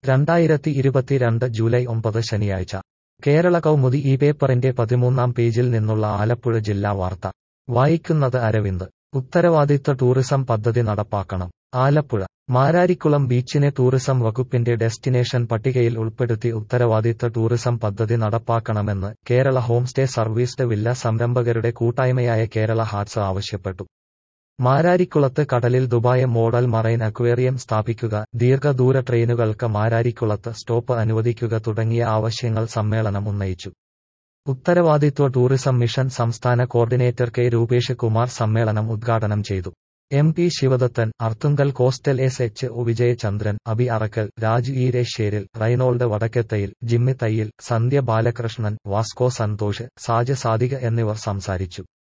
രണ്ടായിരത്തി ഇരുപത്തിരണ്ട് ജൂലൈ ഒമ്പത് ശനിയാഴ്ച കേരള കൗമുദി ഈ പേപ്പറിന്റെ പതിമൂന്നാം പേജിൽ നിന്നുള്ള ആലപ്പുഴ ജില്ലാ വാർത്ത വായിക്കുന്നത് അരവിന്ദ് ഉത്തരവാദിത്വ ടൂറിസം പദ്ധതി നടപ്പാക്കണം ആലപ്പുഴ മാരാരിക്കുളം ബീച്ചിനെ ടൂറിസം വകുപ്പിന്റെ ഡെസ്റ്റിനേഷൻ പട്ടികയിൽ ഉൾപ്പെടുത്തി ഉത്തരവാദിത്വ ടൂറിസം പദ്ധതി നടപ്പാക്കണമെന്ന് കേരള ഹോംസ്റ്റേ സർവീസ്ഡ് വില്ല സംരംഭകരുടെ കൂട്ടായ്മയായ കേരള ഹാർട്സ് ആവശ്യപ്പെട്ടു മാരാരിക്കുളത്ത് കടലിൽ ദുബായ് മോഡൽ മറൈൻ അക്വേറിയം സ്ഥാപിക്കുക ദീർഘദൂര ട്രെയിനുകൾക്ക് മാരാരിക്കുളത്ത് സ്റ്റോപ്പ് അനുവദിക്കുക തുടങ്ങിയ ആവശ്യങ്ങൾ സമ്മേളനം ഉന്നയിച്ചു ഉത്തരവാദിത്വ ടൂറിസം മിഷൻ സംസ്ഥാന കോർഡിനേറ്റർ കെ രൂപേഷ് കുമാർ സമ്മേളനം ഉദ്ഘാടനം ചെയ്തു M P Sivadathan Arthunkal coastal S H O Vijayachandran Abi Arakkal Raju Eresseril Reynold Vadakkathayil Jimmy Thayyil Sandhya Balakrishnan Vasco Santhosh Saja Sadika എന്നിവർ സംസാരിച്ചു